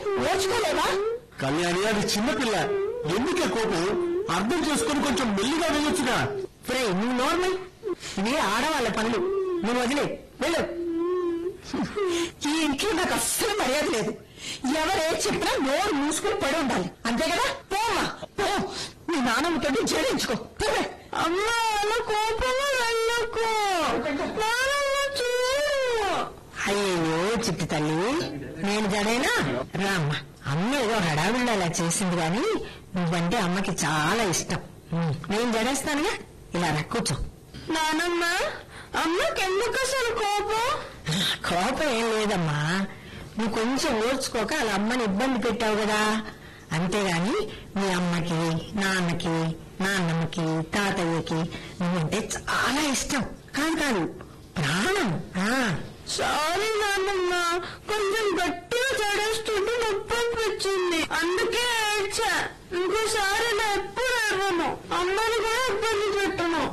ఓర్చుకోలేవా కళ్యాణి అది చిన్నపిల్ల ఎందుకే కోపం అర్థం చేసుకొని కొంచెం మెల్లిగా వెళ్ళొచ్చుగా ఫ్రై నువ్వు నార్మల్ ఇవి ఆడవాళ్ళ పనులు నువ్వు వదిలే వెళ్ళు ఈ ఇంట్లో నాకు అస్సలు మర్యాద లేదు ఎవరే చెప్పినా నోరు మూసుకుని పడి ఉండాలి అంతే కదా పోమ్మా పో నీ నాన్నమ్మతో జడించుకో అమ్మా అలా కోపంగా వెళ్ళకు నానమ్మ చూడు అయ్యో చిట్టి తల్లి నేను జడేనా రామ్మ అమ్మ ఏదో హడావిడిలో అలా చేసింది గాని నువ్వంటే అమ్మకి చాలా ఇష్టం ఉమ్, నేను జడేస్తానుగా ఇలా రా కూర్చో నానమ్మ అమ్మకి ఎందుకు అసలు కోపం కోపం ఏం లేదమ్మా నువ్వు కొంచెం ఓర్చుకోక అలా అమ్మని ఇబ్బంది పెట్టావు కదా అంతేగాని మీ అమ్మకి నాన్నకి నాన్నమ్మకి తాతయ్యకి నువ్వంటే చాలా ఇష్టం కాదు కాదు ప్రాణం సారీ నాన్నమ్మ కొంచెం గట్టిగా చడేస్తుంటే నొప్పి అనిపించింది అందుకే ఏడ్చా ఇంకోసారి నా ఎప్పుడు ఏడవను అమ్మని కూడా ఇబ్బంది పెట్టను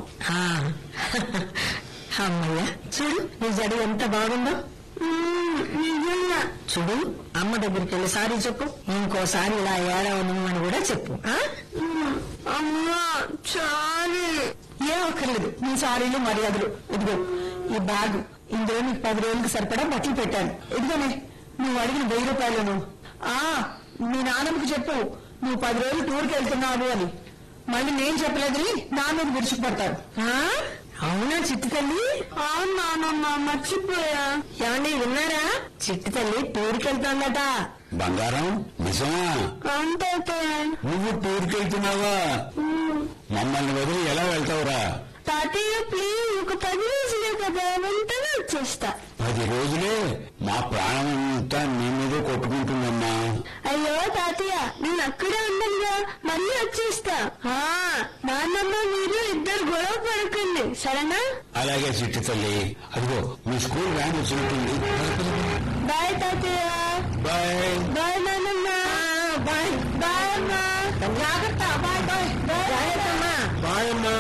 అమ్మయ్య చూడు నీ జడి ఎంత బాగుందో నిజంగా చూడు అమ్మ దగ్గరికి వెళ్ళి సారీ చెప్పు ఇంకోసారి ఇలా ఏడవను అని కూడా చెప్పు అమ్మా సారీ ఏ ఒక్కర్లేదు నీ సారీలు మర్యాదలు ఇదిగో ఈ బ్యాగ్ ఇందులో నీకు పది రోజులకి సరిపడా బట్టలు పెట్టాను ఇదిగోనే నువ్వు అడిగిన వెయ్యి రూపాయలు నువ్వు ఆ మీ నాన్నమ్మకి చెప్పు నువ్వు పది రోజులు టూర్కి వెళ్తున్నావు అని మళ్ళీ నేను చెప్పలేదని నా మీద విరుచుకుపడతారు అవునా చిట్టి తల్లి అవును నాన్నమ్మ మర్చిపోయా ఏమండి విన్నారా చిట్టి తల్లి టూర్కి వెళ్తాందట బంగారం నిజమా అంతే నువ్వు టూర్కి వెళ్తున్నావా మమ్మల్ని వదిలి ఎలా వెళ్తావురా తాతయ్య ప్లీజ్ ఒక పది రోజులే కదా వెంటనే వచ్చేస్తా పది రోజులే మా ప్రాణం అంతా నీ మీదే కొట్టుకుంటుందమ్మా అయ్యో తాతయ్య నేను అక్కడే ఉండనుగా మళ్ళీ వచ్చేస్తా ఆ, నాన్నమ్మ మీరు ఇద్దరు గొడవ పడకండి సరేనా అలాగే చిట్టి తల్లి అదిగో మీ స్కూల్ వ్యాన్ వచ్చినట్టుంది బాయ్ తాతయ్య బాయ్ బాయ్ నాన్నమ్మ బాయ్ బాయ్ అమ్మా జాగ్రత్త బాయ్ బాయ్ జాగ్రత్త అమ్మా బాయ్ అమ్మా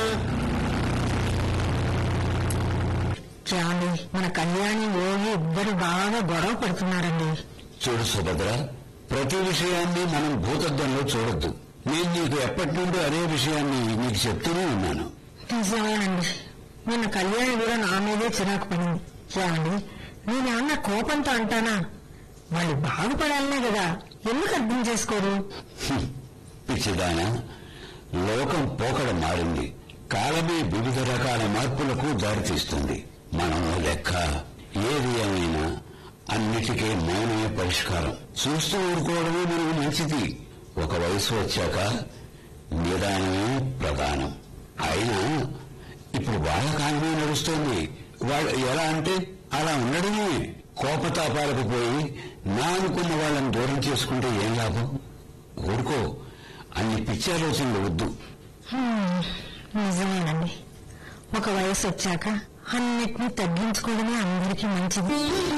చూడండి మన కళ్యాణి యోగి ఇద్దరు బాగా గొడవ పడుతున్నారండి చూడు సుభద్ర ప్రతి విషయాన్ని మనం భూతద్దంలో చూడొద్దు నేను నీకు ఎప్పటి నుండో అదే విషయాన్ని నీకు చెప్తూనే ఉన్నాను నిజమేనండి నిన్న కళ్యాణి కూడా నా మీదే చిరాకు పడింది ఏమండి నేను ఏమన్నా కోపంతో అంటానా వాళ్ళు బాగుపడాలనే కదా ఎందుకు అర్థం చేసుకోరు హ్మ్. పిచ్చిదానా లోకం పోకడ మారింది కాలమే వివిధ రకాల మార్పులకు దారితీస్తుంది మనం లెక్క ఏది ఏమైనా అన్నిటికీ మౌనమే పరిష్కారం చూస్తూ ఊరుకోవడమే మనకు మంచిది ఒక వయసు వచ్చాక నిదానమే ప్రధానం అయినా ఇప్పుడు వాళ్ళ కాలమే నడుస్తోంది వాళ్ళు ఎలా అంటే అలా ఉండడమే కోపతాపాలకు పోయి నా అనుకున్న వాళ్ళని దూరం చేసుకుంటే ఏం లాభం ఊరుకో అన్ని పిచ్చి ఆలోచనలు వద్దు హ్మ్, నిజమేనండి ఒక వయసు వచ్చాక అన్నిటినీ తగ్గించుకోవడమే అందరికీ మంచిది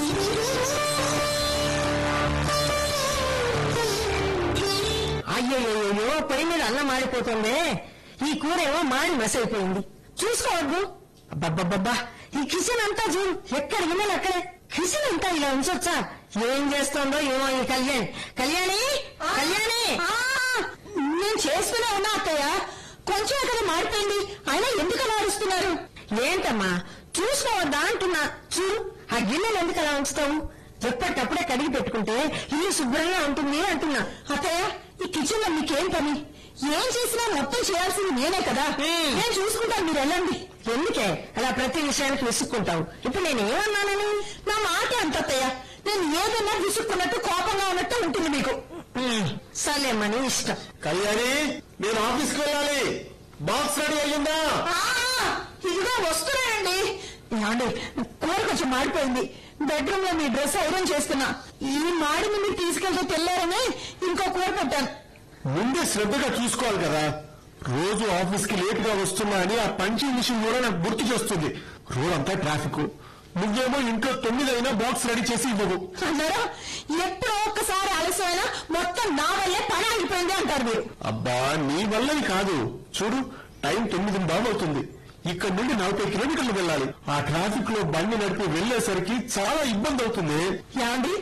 అయ్యో పొయ్యి మీద అన్నం మాడిపోతుంది ఈ కూర ఏమో మాడి మసైపోయింది చూసుకోవద్దు అబ్బబ్బబ్బా ఈ కిచెన్ అంతా చూడు ఎక్కడ విన్నాను అక్కడే కిచెన్ అంతా ఇలా ఉంచొచ్చా ఏం చేస్తోందో ఏమో ఈ కళ్యాణ్ కళ్యాణి కళ్యాణి నేను చేసుకునే ఉన్నా అత్తయ్య కొంచెం అక్కడ మాడిపోయింది అయినా ఎందుకు అలా అరుస్తున్నారు ఏంటమ్మా చూసుకోవద్దా అంటున్నా చూడు ఆ గిన్నెలు ఎందుకు అలా ఉంచుతావు ఎప్పటికప్పుడే కడిగి పెట్టుకుంటే ఇల్లు శుభ్రంగా ఉంటుంది అంటున్నా అత్తయ్య ఈ కిచెన్ లో మీకేం పని ఏం చేసినా మొత్తం చేయాల్సింది నేనే కదా నేను చూసుకుంటాను మీరు వెళ్ళండి ఎందుకే అలా ప్రతి విషయానికి విసుక్కుంటావు ఇప్పుడు నేను ఏమన్నానని నా మాట అంత అత్తయ్య నేను ఏదన్నా విసుక్కున్నట్టు కోపంగా ఉన్నట్టు ఉంటుంది మీకు సలేమని ఇష్టం కళ్యాణి నేను ఆఫీస్కి వెళ్ళాలి బాక్స్ రెడీ అయ్యిందా ఆ, ఇదిగో వస్తున్నానండి ఏమండి కూర కొంచెం మాడిపోయింది బెడ్రూమ్ లో మీ డ్రెస్ ఐరన్ చేస్తున్నా ఈ మాడిని మీరు తీసుకెళ్తే తెల్లారని ఇంకో కూర పెట్టాను ముందే శ్రద్ధగా చూసుకోవాలి కదా రోజు ఆఫీస్ కి లేట్ గా వస్తున్నా అని ఆ పంచింగ్ మిషన్ కూడా నాకు గుర్తు చేస్తుంది రోజంతా ట్రాఫిక్ నువ్వేమో ఇంట్లో తొమ్మిది అయినా బాక్స్ రెడీ చేసి ఇవ్వవు అన్నారా ఎప్పుడో ఒక్కసారి ఆలస్యమైనా మొత్తం నా వల్లే పని ఆగిపోయింది అంటారు మీరు అబ్బా నీ వల్లని కాదు చూడు టైం తొమ్మిది బాగవుతుంది ఇక్కడ నుండి నలభై కిలోమీటర్లు వెళ్ళాలి ఆ ట్రాఫిక్ లో బండి నడిపి వెళ్లేసరికి చాలా ఇబ్బంది అవుతుంది ఏమండి